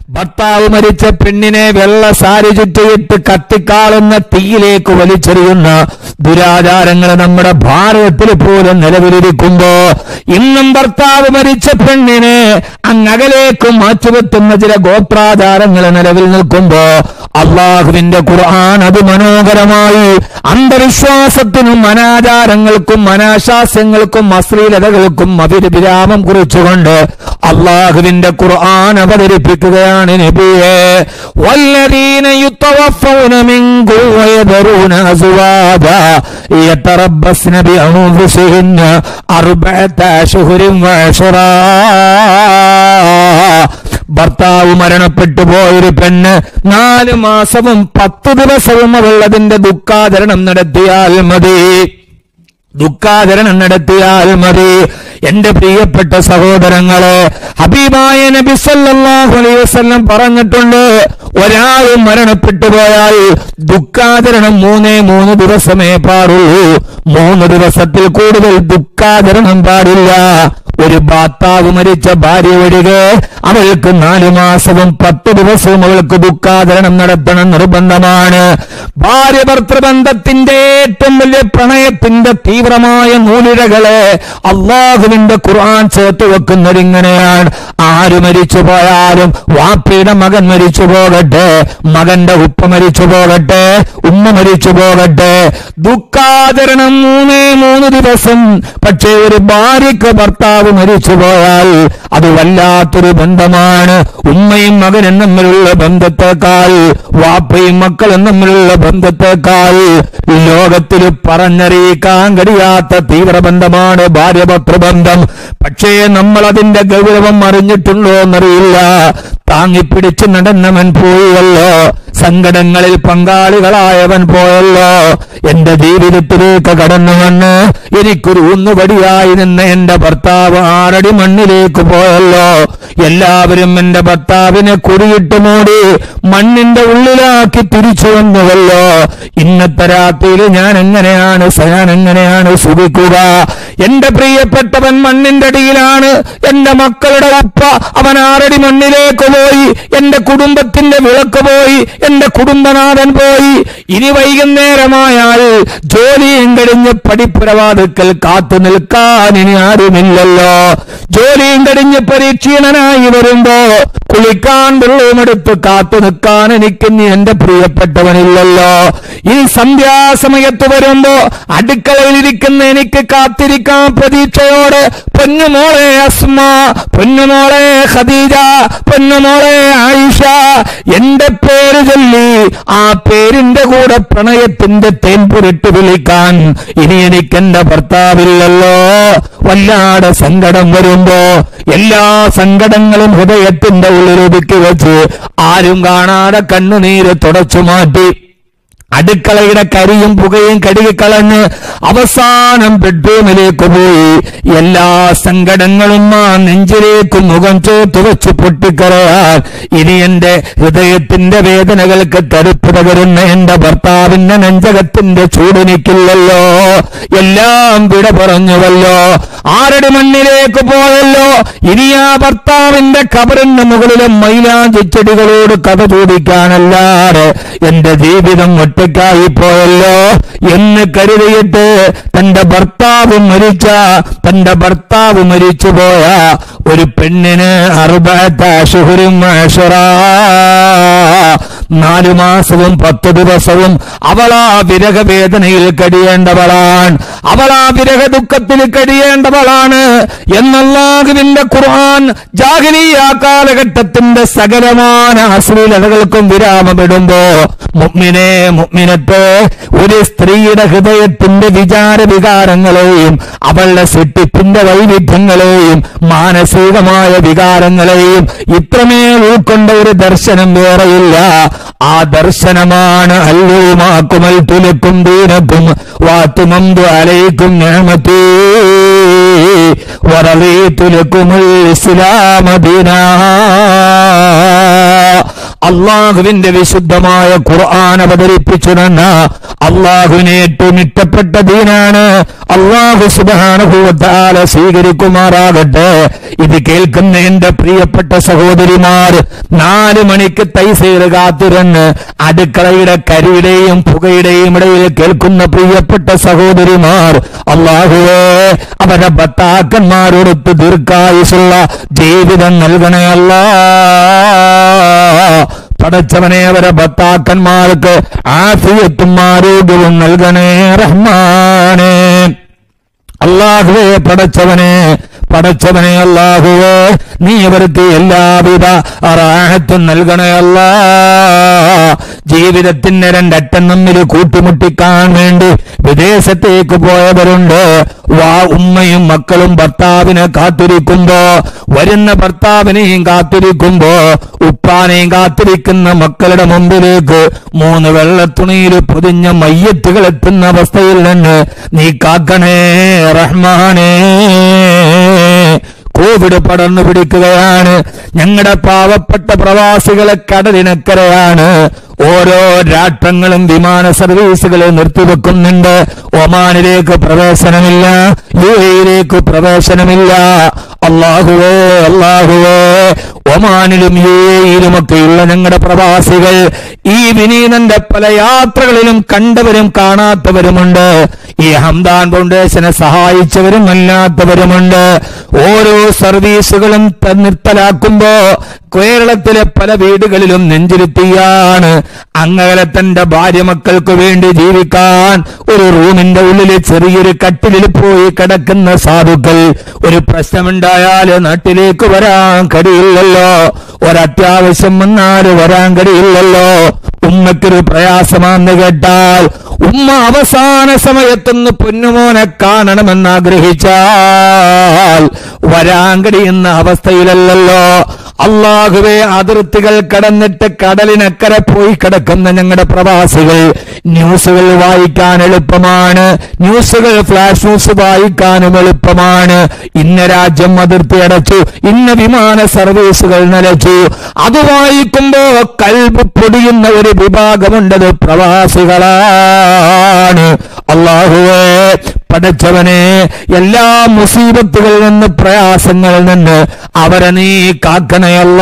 ഭർത്താവ് മരിച്ച പെണ്ണിനെ വെള്ള സാരി ചുറ്റിയിട്ട് കത്തിക്കാളുന്ന തീയിലേക്ക് വലിച്ചെറിയുന്ന ദുരാചാരങ്ങൾ നമ്മുടെ ഭാരതത്തിൽ പോലും നിലവിലിരിക്കുമ്പോ ഇന്നും ഭർത്താവ് മരിച്ച പെണ്ണിനെ അങ്ങകലേക്ക് മാറ്റിവെത്തുന്ന ചില ഗോത്രാചാരങ്ങൾ നിലവിൽ നിൽക്കുമ്പോ അള്ളാഹുവിന്റെ ഖുർആൻ അത് മനോഹരമായി അന്ധവിശ്വാസത്തിനും അനാചാരങ്ങൾക്കും അനാശാസ്യങ്ങൾക്കും അശ്ലീലതകൾക്കും അവിരവിരാമം കുറിച്ചുകൊണ്ട് അള്ളാഹുവിന്റെ ഖുർആൻ അവതരിപ്പിക്കുകയാണ് നബിയെ വല്ലദീന യുത്തവഫൗന മിൻകും വയദറൂന അസ്വാജാ യതറബ്ബസ്ന ബിഅൻഫുസിഹിന്ന അർബഅത അശ്ഹുരിൻ വഅശ്റാ ഭർത്താവ് മരണപ്പെട്ടു പോയൊരു പെണ്ണ് നാല് മാസവും പത്ത് ദിവസവും അവൾ അതിന്റെ ദുഃഖാചരണം നടത്തിയാൽ മതി ദുഃഖാചരണം നടത്തിയാൽ മതി എന്റെ പ്രിയപ്പെട്ട സഹോദരങ്ങളെ ഹബീബായ നബി സല്ലല്ലാഹു അലൈഹി വസല്ലം പറഞ്ഞിട്ടുണ്ട് ഒരാൾ മരണപ്പെട്ടു പോയാൽ ദുഃഖാചരണം മൂന്നേ മൂന്ന് ദിവസമേ പാടുള്ളൂ മൂന്ന് ദിവസത്തിൽ കൂടുതൽ ദുഃഖാചരണം പാടില്ല ഒരു ഭർത്താവ് മരിച്ച ഭാര്യ ഒഴികെ അവൾക്ക് നാലു മാസവും പത്ത് ദിവസവും അവൾക്ക് ദുഃഖാചരണം നടത്തണം നിർബന്ധമാണ് ഭാര്യ ഭർത്തൃബന്ധത്തിന്റെ ഏറ്റവും വലിയ പ്രണയത്തിന്റെ തീവ്രമായ നൂലിഴകളെ അള്ളാഹുവിന്റെ ഖുർആൻ ചേർത്ത് വെക്കുന്നത് ഇങ്ങനെയാണ് ആര് മരിച്ചു പോയാലും വാപ്പയുടെ മകൻ മരിച്ചു പോകട്ടെ മകന്റെ ഉപ്പ മരിച്ചു പോകട്ടെ ഉമ്മ മരിച്ചു പോകട്ടെ ദുഃഖാചരണം മൂന്നേ മൂന്ന് ദിവസം പക്ഷേ ഒരു ഭാര്യയ്ക്ക് ഭർത്താവ് മരിച്ചു പോയാൽ അത് വല്ലാത്തൊരു ബന്ധമാണ് ഉമ്മയും മകനും തമ്മിലുള്ള ബന്ധത്തെക്കാൾ വാപ്പയും മക്കളും തമ്മിലുള്ള ബന്ധത്തെക്കാൾ ഈ ലോകത്തിൽ പറഞ്ഞറിയിക്കാൻ കഴിയാത്ത തീവ്രബന്ധമാണ് ഭാര്യ ഭർത്തൃബന്ധം പക്ഷേ നമ്മൾ അതിന്റെ ഗൗരവം അറിഞ്ഞിട്ടുണ്ടോ എന്നറിയില്ല താങ്ങിപ്പിടിച്ച് നടന്നവൻ പോയല്ലോ സങ്കടങ്ങളിൽ പങ്കാളികളായവൻ പോയല്ലോ എന്റെ ജീവിതത്തിലേക്ക് കടന്നു വന്ന് എനിക്കൊരു ഊന്നുപടിയായി നിന്ന എന്റെ ഭർത്താവ് ആറടി മണ്ണിലേക്ക് പോയല്ലോ എല്ലാവരും എന്റെ ഭർത്താവിനെ കുറിയിട്ട് മൂടി മണ്ണിന്റെ ഉള്ളിലാക്കി തിരിച്ചു വന്നുവല്ലോ ഇന്നത്തെ രാത്രിയിൽ ഞാൻ എങ്ങനെയാണ് ഞാൻ എങ്ങനെയാണ് സുഖിക്കുക എന്റെ പ്രിയപ്പെട്ടവൻ മണ്ണിന്റെ അടിയിലാണ് എന്റെ മക്കളുടെ ഉപ്പ അവൻ ആറടി മണ്ണിലേക്ക് പോയി എന്റെ കുടുംബത്തിന്റെ വിളക്ക് പോയി എന്റെ കുടുംബനാഥൻ പോയി ഇനി വൈകുന്നേരമായാൽ ജോലിയും കഴിഞ്ഞ് പടിപ്പുരവാതുക്കൽ കാത്തു നിൽക്കാൻ ഇനി ആരുമില്ലല്ലോ ജോലിയും കഴിഞ്ഞ് പരീക്ഷീണനായി വരുമ്പോ കുളിക്കാൻ വെള്ളവുമെടുത്ത് കാത്തു നിൽക്കാൻ എനിക്ക് ഇനി എന്റെ പ്രിയപ്പെട്ടവനില്ലല്ലോ ഈ സന്ധ്യാസമയത്ത് വരുമ്പോ അടുക്കളയിലിരിക്കുന്ന എനിക്ക് കാത്തിരിക്കാൻ പ്രതീക്ഷയോടെ പൊന്നുമോളെ അസ്മ പൊന്നുമോളെ ഖദീജ പൊന്നുമോളെ ആയിഷ എന്റെ പേര് ചൊല്ലി ആ പേരിന്റെ കൂടെ പ്രണയത്തിന്റെ തേൻപുരിട്ട് വിളിക്കാൻ ഇനി എനിക്ക് എന്റെ ഭർത്താവില്ലല്ലോ വല്ലാതെ സങ്കടം വരുമ്പോ എല്ലാ സങ്കടങ്ങളും ഹൃദയത്തിന്റെ ഉള്ളിൽ ഒതുക്കി വെച്ച് ആരും കാണാതെ കണ്ണുനീര് തുടച്ചു മാറ്റി അടുക്കളയുടെ കരിയും പുകയും കഴുകിക്കളഞ്ഞ് അവസാനം ബെഡ്റൂമിലേക്ക് പോയി എല്ലാ സങ്കടങ്ങളും ആ നെഞ്ചിലേക്ക് മുഖം ചേർത്ത് വെച്ച് പൊട്ടിക്കറയാൻ ഇനി എന്റെ ഹൃദയത്തിന്റെ വേദനകൾക്ക് തടുപ്പ് പകരുന്ന എന്റെ ഭർത്താവിന്റെ നെഞ്ചകത്തിന്റെ ചൂടെനിക്കില്ലല്ലോ എല്ലാം വിട പറഞ്ഞുവല്ലോ ആരുടെ മണ്ണിലേക്ക് പോയല്ലോ ഇനി ആ ഭർത്താവിന്റെ കബറിന്റെ മുകളിലെ മൈലാഞ്ചി ചെടികളോട് കഥ ചോദിക്കാനല്ലാതെ എന്റെ ജീവിതം ഒറ്റയ്ക്കായി പോയല്ലോ എന്ന് കരുതിയിട്ട് തന്റെ ഭർത്താവ് മരിച്ച തന്റെ ഭർത്താവ് മരിച്ചു പോയ ഒരു പെണ്ണിന് അറുപത്താശുഹുരും നാലു മാസവും പത്ത് ദിവസവും അവൾ ആ വിരഹവേദനയിൽ കഴിയേണ്ടവളാണ് അവൾ ആ വിരഹ ദുഃഖത്തിൽ കഴിയേണ്ടവളാണ് എന്നല്ലാഹുവിന്റെ ഖുർആൻ ജാഹിലിയ കാലഘട്ടത്തിന്റെ സകലമാന അശ്ലീലതകൾക്കും വിരാമമിടുമ്പോ മുഗ്മിനെ മുഗ്മിനത്തെ ഒരു സ്ത്രീയുടെ ഹൃദയത്തിന്റെ വിചാര വികാരങ്ങളെയും അവളുടെ സൃഷ്ടിപ്പിന്റെ വൈവിധ്യങ്ങളെയും മാനസികമായ വികാരങ്ങളെയും ഇത്രമേൽ ഉൾക്കൊണ്ട ഒരു ദർശനം വേറെയില്ല ആ ദർശനമാണ് അല്ലൂമാക്കുമൽ തുലക്കും ദീനക്കും വാത്തുമന്തു അലയിക്കും ഞാമത്തേ വറവീത്തുലക്കുമുൽ ഇസ്ലാമ ദീനാ അള്ളാഹുവിന്റെ വിശുദ്ധമായ ഖുർആൻ അവതരിപ്പിച്ചു തന്ന അള്ളാഹുവിനെ ഏറ്റവും ഇഷ്ടപ്പെട്ട ദീനാണ് അള്ളാഹു സുബാനുഭവത്താല സ്വീകരിക്കുമാറാകട്ടെ ഇത് കേൾക്കുന്ന എന്റെ പ്രിയപ്പെട്ട സഹോദരിമാർ നാല് മണിക്ക് തൈസീർ കാത്തിരുന്ന് അടുക്കളയുടെ കരിയുടെയും പുകയുടെയും ഇടയിൽ കേൾക്കുന്ന പ്രിയപ്പെട്ട സഹോദരിമാർ അള്ളാഹുവേ അവരുടെ ഭർത്താക്കന്മാരോടൊത്ത് ദീർഘായുസുള്ള ജീവിതം നൽകണേ അല്ലാ പടച്ചവനെ അവരെ ഭർത്താക്കന്മാർക്ക് ആഫിയത്തും ആരോഗ്യവും നൽകണേ റഹ്മാനേ അള്ളാഹുവേ പടച്ചവനെ പടച്ചവനെ അള്ളാഹുവേ നീ അവർക്ക് എല്ലാവിധ റാഹത്തും നൽകണേ അല്ലാ ജീവിതത്തിന്റെ രണ്ടറ്റം തമ്മിൽ കൂട്ടിമുട്ടിക്കാൻ വേണ്ടി വിദേശത്തേക്ക് പോയവരുണ്ട് വാ ഉമ്മയും മക്കളും ഭർത്താവിനെ കാത്തിരിക്കുമ്പോ വരുന്ന ഭർത്താവിനെയും കാത്തിരിക്കുമ്പോ ഉപ്പാനെയും കാത്തിരിക്കുന്ന മക്കളുടെ മുമ്പിലേക്ക് മൂന്ന് വെള്ളത്തുണിയിൽ പൊതിഞ്ഞ മയ്യത്തുകൾ എത്തുന്ന അവസ്ഥയിൽ നിന്ന് നീ കാക്കണേ റഹ്മാനേ കോവിഡ് പടർന്നു പിടിക്കുകയാണ് ഞങ്ങളുടെ പാവപ്പെട്ട പ്രവാസികളെ കടലിനക്കരയാണ് ഓരോ രാഷ്ട്രങ്ങളും വിമാന സർവീസുകൾ നിർത്തിവെക്കുന്നുണ്ട് ഒമാനിലേക്ക് പ്രവേശനമില്ല യു എയിലേക്ക് പ്രവേശനമില്ല അള്ളാഹുവേ അള്ളാഹുവേ ഒമാനിലും യു എയിലുമൊക്കെയുള്ള ഞങ്ങളുടെ പ്രവാസികൾ ഈ വിനീതന്റെ പല യാത്രകളിലും കണ്ടവരും കാണാത്തവരുമുണ്ട് ഈ ഹംദാൻ ഫൗണ്ടേഷനെ സഹായിച്ചവരും അല്ലാത്തവരുമുണ്ട് ഓരോ സർവീസുകളും ത- നിർത്തലാക്കുമ്പോ കേരളത്തിലെ പല വീടുകളിലും നെഞ്ചിരുത്തിയാണ് അങ്ങനെ തന്റെ ഭാര്യ മക്കൾക്ക് വേണ്ടി ജീവിക്കാൻ ഒരു റൂമിന്റെ ഉള്ളിൽ ചെറിയൊരു കട്ടിലിൽ പോയി കിടക്കുന്ന സാധുക്കൾ ഒരു പ്രശ്നമുണ്ടായാൽ നാട്ടിലേക്ക് വരാൻ കഴിയില്ലല്ലോ ഒരത്യാവശ്യം വന്നാൽ വരാൻ കഴിയില്ലല്ലോ ഉമ്മയ്ക്കൊരു പ്രയാസമാണെന്ന് കേട്ടാൽ ഉമ്മ അവസാന സമയത്തൊന്ന് പൊന്നുമോനെ കാണണമെന്ന് ആഗ്രഹിച്ചാൽ വരാൻ കഴിയുന്ന അവസ്ഥയിലല്ലല്ലോ അള്ളാഹുവെ അതിർത്തികൾ കടന്നിട്ട് കടലിനക്കരെ പോയി കിടക്കുന്ന ഞങ്ങളുടെ പ്രവാസികൾ ന്യൂസുകൾ വായിക്കാൻ എളുപ്പമാണ് ന്യൂസുകൾ ഫ്ലാഷ് ന്യൂസ് വായിക്കാനും എളുപ്പമാണ് ഇന്ന രാജ്യം അതിർത്തി അടച്ചു ഇന്ന വിമാന സർവീസുകൾ നിലച്ചു അത് വായിക്കുമ്പോ കൽബ് പൊടിയുന്ന ഒരു വിഭാഗമുണ്ടത് പ്രവാസികളാണ് അള്ളാഹുവേ പടച്ചവനെ എല്ലാ മുസീബത്തുകളിൽ നിന്ന് പ്രയാസങ്ങളിൽ നിന്ന് അവരെ നീ കാക്കണയല്ല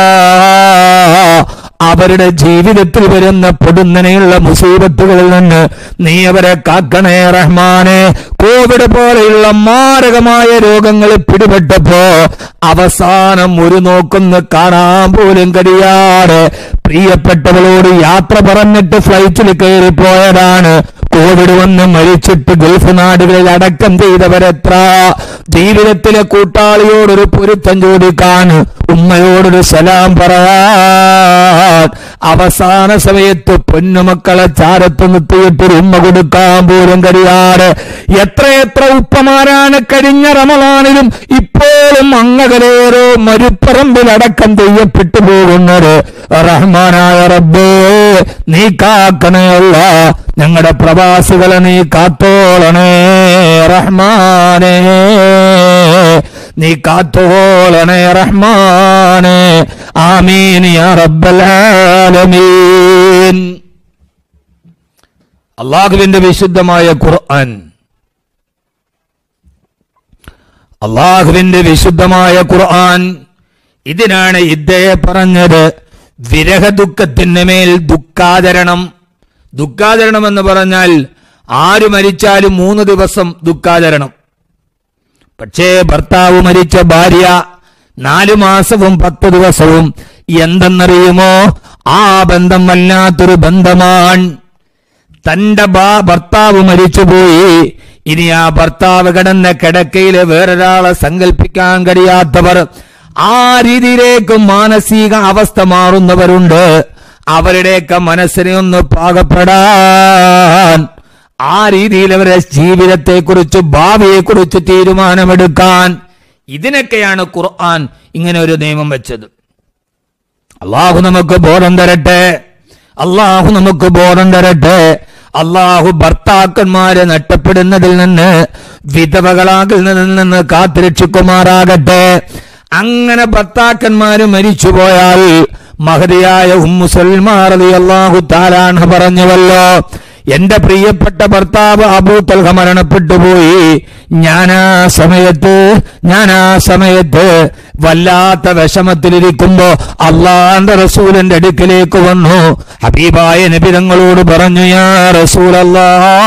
അവരുടെ ജീവിതത്തിൽ വരുന്ന പൊടുന്നനെയുള്ള മുസീബത്തുകളിൽ നിന്ന് നീ അവരെ കാക്കണേ റഹ്മാനെ കോവിഡ് പോലെയുള്ള മാരകമായ രോഗങ്ങൾ പിടിപെട്ടപ്പോ അവസാനം ഒരു നോക്കൊന്ന് കാണാൻ പോലും കഴിയാതെ പ്രിയപ്പെട്ടവളോട് യാത്ര പറഞ്ഞിട്ട് ഫ്ലൈറ്റിൽ കയറിപ്പോയതാണ് കോവിഡ് വന്ന് മരിച്ചിട്ട് ഗൾഫ് നാടുകളിൽ അടക്കം ചെയ്തവരെത്ര ജീവിതത്തിലെ കൂട്ടാളിയോടൊരു പൊരുത്തം ചോദിക്കാൻ ഉമ്മയോടൊരു സലാം പറയാൻ അവസാന സമയത്ത് പൊന്നുമക്കളെ ചാരത്ത് നിർത്തിയിട്ടൊരു ഉമ്മ കൊടുക്കാൻ പോലും കഴിയാറ് എത്രയെത്ര ഉപ്പമാരാണ് കഴിഞ്ഞ റമളാനിലും ഇപ്പോഴും അങ്ങകലേറോ മരുപ്പറമ്പിൽ അടക്കം ചെയ്യപ്പെട്ടു പോകുന്നത് റഹ്മാനായ റബ്ബേ നീ കാക്കണയല്ല ഞങ്ങളുടെ പ്രവാസികളെ നീ കാത്തോളണേ റഹ്മാനേ നീ കാത്തോളണേ റഹ്മാനേ ആമീൻ യാ റബ്ബൽ ആലമീൻ അള്ളാഹുവിന്റെ വിശുദ്ധമായ ഖുർആൻ അള്ളാഹുവിന്റെ വിശുദ്ധമായ ഖുർആൻ ഇതിനാണ് ഇദ്ദേഹം പറഞ്ഞത് വിരഹ ദുഃഖത്തിന് മേൽ ദുഃഖാചരണം ദുഃഖാചരണം എന്ന് പറഞ്ഞാൽ ആര് മരിച്ചാലും മൂന്ന് ദിവസം ദുഃഖാചരണം പക്ഷേ ഭർത്താവ് മരിച്ച ഭാര്യ നാലു മാസവും പത്ത് ദിവസവും എന്തെന്നറിയുമോ ആ ബന്ധം വല്ലാത്തൊരു ബന്ധമാണ് തന്റെ ബാ- ഭർത്താവ് മരിച്ചുപോയി ഇനി ആ ഭർത്താവ് കിടന്ന കിടക്കയിൽ വേറൊരാളെ സങ്കല്പിക്കാൻ കഴിയാത്തവർ ആ രീതിയിലേക്ക് മാനസിക അവസ്ഥ മാറുന്നവരുണ്ട് അവരുടെയൊക്കെ മനസ്സിനെ ഒന്ന് പാകപ്പെടാൻ ആ രീതിയിൽ അവരുടെ ജീവിതത്തെക്കുറിച്ച് ഭാവിയെക്കുറിച്ച് തീരുമാനമെടുക്കാൻ ഇതിനൊക്കെയാണ് ഖുർആൻ ഇങ്ങനെ ഒരു നിയമം വെച്ചത് അള്ളാഹു നമുക്ക് ബോധം തരട്ടെ അള്ളാഹു നമുക്ക് ബോധം തരട്ടെ അള്ളാഹു ഭർത്താക്കന്മാരെ നഷ്ടപ്പെടുന്നതിൽ നിന്ന് വിധവകളാകുന്നതിൽ നിന്ന് കാത്തുരക്ഷിക്കുമാറാകട്ടെ അങ്ങനെ ഭർത്താക്കന്മാര് മരിച്ചുപോയാൽ മഹതിയായ ഉമ്മുസൽമാറതി അള്ളാഹു താലാൻഹ പറഞ്ഞുവല്ലോ എന്റെ പ്രിയപ്പെട്ട ഭർത്താവ് അബൂ തൽഹ മരണപ്പെട്ടു പോയി ഞാൻ ആ സമയത്ത് ഞാൻ ആ സമയത്ത് വല്ലാത്ത വിഷമത്തിലിരിക്കുമ്പോ അള്ളാന്റെ റസൂലിന്റെ അടുക്കിലേക്ക് വന്നു ഹബീബായ നബി തങ്ങളോട് പറഞ്ഞു യാ റസൂലല്ലാ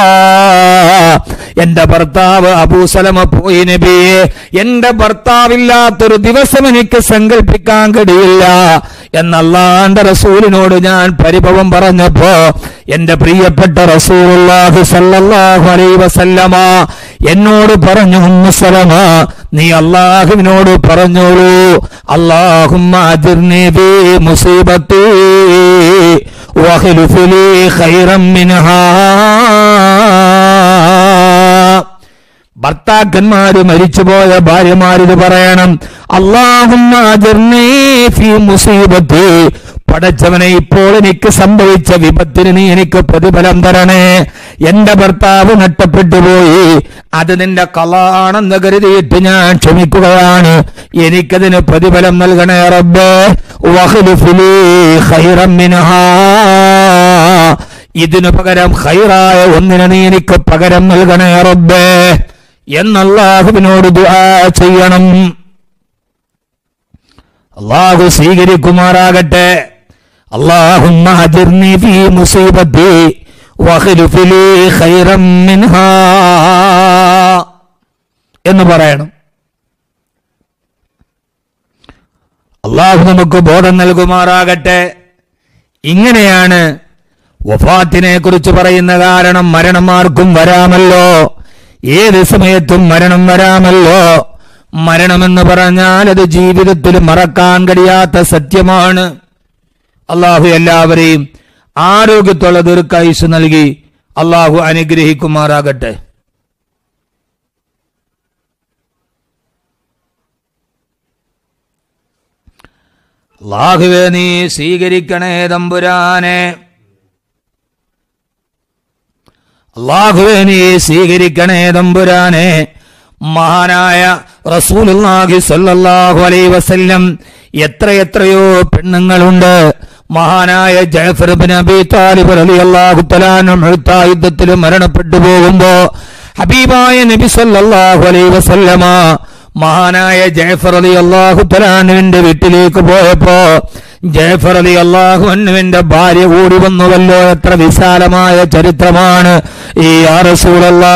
എന്റെ ഭർത്താവ് അബൂസലമ പോയി നബിയെ എന്റെ ഭർത്താവില്ലാത്തൊരു ദിവസം എനിക്ക് സങ്കല്പിക്കാൻ കഴിയില്ല എന്നല്ലാന്റെ റസൂലിനോട് ഞാൻ പരിഭവം പറഞ്ഞപ്പോ എന്റെ പ്രിയപ്പെട്ട റസൂലുള്ളാഹി സല്ലല്ലാഹു അലൈഹി വസല്ലമ എന്നോട് പറഞ്ഞു ഉമ്മു സലമ നീ അള്ളാഹുവിനോട് പറഞ്ഞോളൂ അല്ലാഹുമ്മ അജിർനി ബി മുസീബത്തി വഖ്ലുഫ് ലീ ഖൈറൻ മിൻഹാ ഭർത്താക്കന്മാര് മരിച്ചുപോയ ഭാര്യമാരിത് പറയണം അള്ളാഹുമ്മ അജിർനി ഫീ മുസീബത്തി പടച്ചവനെ ഇപ്പോൾ എനിക്ക് സംഭവിച്ച വിപത്തിന് നീ എനിക്ക് പ്രതിഫലം തരണേ എന്റെ ഭർത്താവ് നഷ്ടപ്പെട്ടു പോയി അത് നിന്റെ കലാണെന്ന് കരുതിയിട്ട് ഞാൻ ക്ഷമിക്കുകയാണ് എനിക്കതിന് പ്രതിഫലം നൽകണേ റബ്ബേ വഖ്ലുഫ് ലീ ഖൈറൻ മിൻഹാ ഇതിനു പകരം ഖൈറായ ഒന്നിന് നീ എനിക്ക് പകരം നൽകണേ റബ്ബേ എന്നല്ലാഹുവിനോട് ദുആ ചെയ്യണം അള്ളാഹു സ്വീകരിക്കുമാറാകട്ടെ അള്ളാഹുമ്മ അജിർനി ഫീ മുസീബത്തി വഖ്ലുഫ് ലീ ഖൈറൻ മിൻഹാ എന്ന് പറയണം അള്ളാഹു നമുക്ക് ബോധം നൽകുമാറാകട്ടെ ഇങ്ങനെയാണ് വഫാത്തിനെ കുറിച്ച് പറയുന്ന കാരണം മരണം ആർക്കും വരാമല്ലോ ഏത് സമയത്തും മരണം വരാമല്ലോ മരണമെന്ന് പറഞ്ഞാൽ അത് ജീവിതത്തിൽ മറക്കാൻ കഴിയാത്ത സത്യമാണ് അള്ളാഹു എല്ലാവരെയും ആരോഗ്യത്തോടെ ദീർഘായുസ് നൽകി അള്ളാഹു അനുഗ്രഹിക്കുമാറാകട്ടെ അള്ളാഹുവേ നീ സ്വീകരിക്കണേ തമ്പുരാനെ അള്ളാഹുവേ നീ സ്വീകരിക്കണേ തമ്പുരാനെ മഹാനായ റസൂലുള്ളാഹി സ്വല്ലല്ലാഹു അലൈഹി വസല്ലം എത്രയെത്രയോ പെണ്ണുങ്ങളുണ്ട് മഹാനായ ജഅഫർ ഇബ്നു അബീ താലിബ് റളിയല്ലാഹു തആല അൻഹു യുദ്ധത്തിൽ മരണപ്പെട്ടു പോകുമ്പോ ഹബീബായ നബി സല്ലല്ലാഹു അലൈഹി വസല്ലമ മഹാനായ ജയഫർ അലി അള്ളാഹു തലാനുവിന്റെ വീട്ടിലേക്ക് പോയപ്പോ ജയഫർ അലി അള്ളാഹു അന്നുവിന്റെ ഭാര്യ കൂടി വന്നുവല്ലോ എത്ര വിശാലമായ ചരിത്രമാണ് ഈ ആറസൂളല്ലാ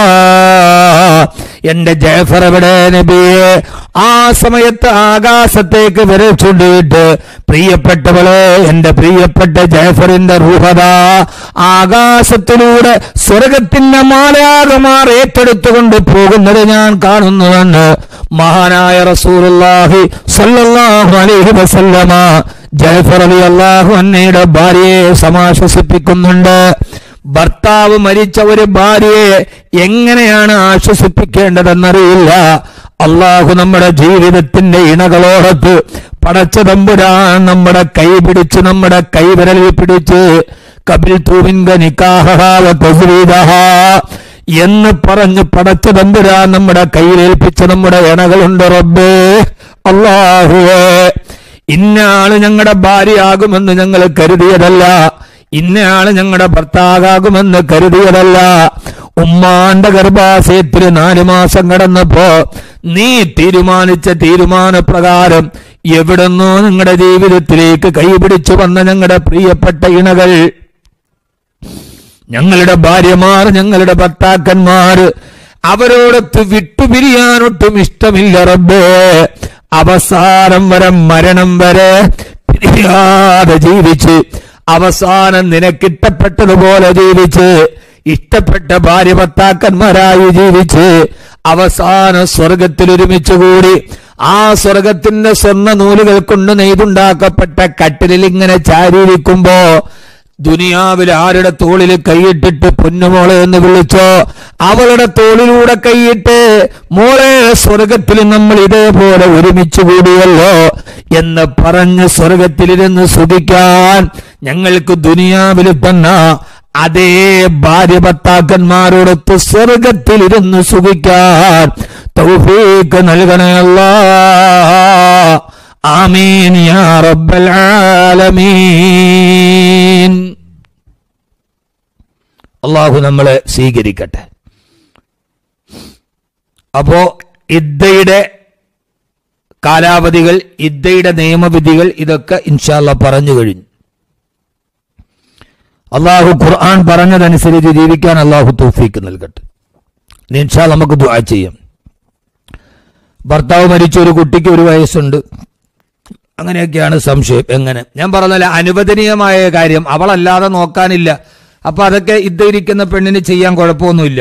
എന്റെ ജയഫർ എവിടെ നബിയെ ആ സമയത്ത് ആകാശത്തേക്ക് വിരച്ചുണ്ടിട്ട് പ്രിയപ്പെട്ടവളെ എന്റെ പ്രിയപ്പെട്ട ജയഫറിന്റെ റൂഹത ആകാശത്തിലൂടെ സ്വർഗത്തിന്റെ മാലാകമാർ ഏറ്റെടുത്തുകൊണ്ട് പോകുന്നത് ഞാൻ കാണുന്നുവെന്ന് മഹാനായ റസൂലുള്ളാഹി സല്ലല്ലാഹു അലൈഹി വസല്ലമ ജയഫർ അലി അള്ളാഹു അന്നയുടെ ഭാര്യയെ സമാശ്വസിപ്പിക്കുന്നുണ്ട് ഭർത്താവ് മരിച്ച ഒരു ഭാര്യയെ എങ്ങനെയാണ് ആശ്വസിപ്പിക്കേണ്ടതെന്നറിയില്ല അള്ളാഹു നമ്മുടെ ജീവിതത്തിന്റെ ഇണകളോടത്ത് പടച്ച തമ്പുരാൻ നമ്മുടെ കൈ പിടിച്ച് നമ്മുടെ കൈവിരലിൽ പിടിച്ച് കപിൽ തൂവിൻക നിക്കാഹ എന്ന് പറഞ്ഞ് പടച്ച തമ്പുരാൻ നമ്മുടെ കയ്യിലേൽപ്പിച്ച നമ്മുടെ ഇണകളുണ്ട് റബ്ബേ അള്ളാഹുവേ ഇന്നയാള് ഞങ്ങളുടെ ഭാര്യയാകുമെന്ന് ഞങ്ങൾ കരുതിയതല്ല ഇന്നയാള് ഞങ്ങളുടെ ഭർത്താകാകുമെന്ന് കരുതിയതല്ല ഉമ്മാന്റെ ഗർഭാശയത്തിൽ നാലു മാസം കടന്നപ്പോ നീ തീരുമാനിച്ച തീരുമാനപ്രകാരം എവിടുന്നോ നിങ്ങളുടെ ജീവിതത്തിലേക്ക് കൈപിടിച്ചു വന്ന ഞങ്ങളുടെ പ്രിയപ്പെട്ട ഇണകൾ ഞങ്ങളുടെ ഭാര്യമാർ ഞങ്ങളുടെ ഭർത്താക്കന്മാർ അവരോടൊത്ത് വിട്ടുപിരിയാനൊട്ടും ഇഷ്ടമില്ല റബ്ബേ അവസാനം വരെ മരണം വരെ പിരിയാതെ ജീവിച്ച് അവസാനം നിനക്കിഷ്ടപ്പെട്ടതുപോലെ ജീവിച്ച് ഇഷ്ടപ്പെട്ട ഭാര്യ ഭർത്താക്കന്മാരായി ജീവിച്ച് അവസാനം സ്വർഗത്തിൽ ഒരുമിച്ച് കൂടി ആ സ്വർഗത്തിന്റെ സ്വർണ്ണ നൂലുകൾ കൊണ്ട് നെയ്തുണ്ടാക്കപ്പെട്ട കട്ടിലിൽ ഇങ്ങനെ ചാരിയിരിക്കുമ്പോ ദുനിയാവിൽ ആരുടെ തോളിൽ കൈയിട്ടിട്ട് പൊന്നുമോളെ എന്ന് വിളിച്ചോ അവളുടെ തോളിലൂടെ കൈയിട്ട് മോളെ സ്വർഗത്തിൽ നമ്മൾ ഇതേപോലെ ഒരുമിച്ച് കൂടിയല്ലോ എന്ന് പറഞ്ഞ് സ്വർഗത്തിലിരുന്ന് സുഖിക്കാൻ ഞങ്ങൾക്ക് ദുനിയാവിൽ തന്ന അതേ ഭാര്യ ഭർത്താക്കന്മാരോടൊത്ത് സ്വർഗത്തിലിരുന്ന് സുഖിക്കാൻ തൗഫീക്ക് നൽകണയല്ല ആമീൻ യാ റബ്ബൽ ആലമീൻ അള്ളാഹു നമ്മളെ സ്വീകരിക്കട്ടെ അപ്പോ ഇദ്ദയുടെ കാലാവധികൾ ഇദ്ദയുടെ നിയമവിധികൾ ഇതൊക്കെ ഇൻഷാല്ല പറഞ്ഞു കഴിഞ്ഞു അള്ളാഹു ഖുർആൻ പറഞ്ഞതനുസരിച്ച് ജീവിക്കാൻ അള്ളാഹു തൗഫീക്ക് നൽകട്ടെ ഇനി ഇൻഷാ നമുക്ക് ദുആ ചെയ്യാം ഭർത്താവ് മരിച്ച ഒരു കുട്ടിക്ക് ഒരു വയസ്സുണ്ട് അങ്ങനെയൊക്കെയാണ് സംശയം എങ്ങനെ ഞാൻ പറഞ്ഞല്ല അനുവദനീയമായ കാര്യം അവളല്ലാതെ നോക്കാനില്ല അപ്പൊ അതൊക്കെ ഇരിക്കുന്ന പെണ്ണിന് ചെയ്യാൻ കുഴപ്പമൊന്നുമില്ല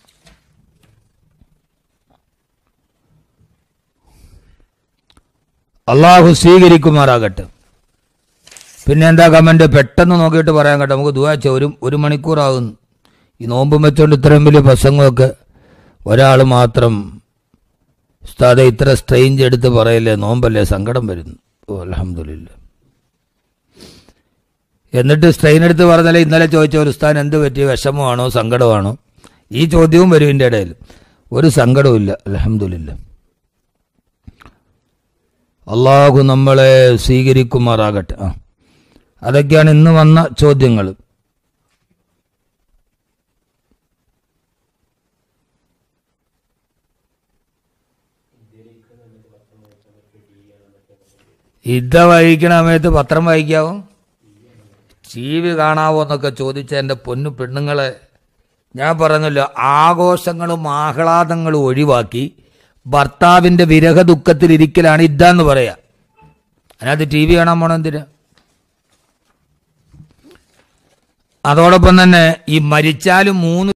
അള്ളാഹു സ്വീകരിക്കുമാറാകട്ടെ പിന്നെ എന്താ കമന്റ് പെട്ടെന്ന് നോക്കിയിട്ട് പറയാൻ കേട്ടോ നമുക്ക് ദുവാച്ച ഒരു ഒരു മണിക്കൂറാകുന്നു ഈ നോമ്പും വെച്ചോണ്ട് ഇത്രയും വലിയ പ്രസംഗമൊക്കെ ഒരാൾ മാത്രം ഉസ്താദെ ഇത്ര സ്ട്രെയിഞ്ച് എടുത്ത് പറയല്ലേ നോമ്പല്ലേ സങ്കടം വരുന്നു ഓ അലഹമില്ല എന്നിട്ട് സ്ട്രെയിൻ എടുത്ത് പറഞ്ഞാലേ ഇന്നലെ ചോദിച്ച ഒരു ഉസ്താൻ എന്ത് പറ്റി വിഷമമാണോ സങ്കടമാണോ ഈ ചോദ്യവും വരും ഇതിൻ്റെ ഇടയിൽ ഒരു സങ്കടവും ഇല്ല അലഹമില്ല അള്ളാഹു നമ്മളെ സ്വീകരിക്കുമാറാകട്ടെ ആ അതൊക്കെയാണ് ഇന്ന് വന്ന ചോദ്യങ്ങൾ ഇത വായിക്കണ സമയത്ത് പത്രം വായിക്കാവോ ടി വി കാണാവോ എന്നൊക്കെ ചോദിച്ച എൻ്റെ പൊന്നു പെണ്ണുങ്ങളെ ഞാൻ പറഞ്ഞല്ലോ ആഘോഷങ്ങളും ആഹ്ലാദങ്ങളും ഒഴിവാക്കി ഭർത്താവിൻ്റെ വിരഹ ദുഃഖത്തിലിരിക്കലാണ് ഇതാന്ന് പറയാ അതിനകത്ത് ടി വി കാണാൻ പോണം എന്തിനാ അതോടൊപ്പം തന്നെ ഈ മരിച്ചാലും മൂന്ന്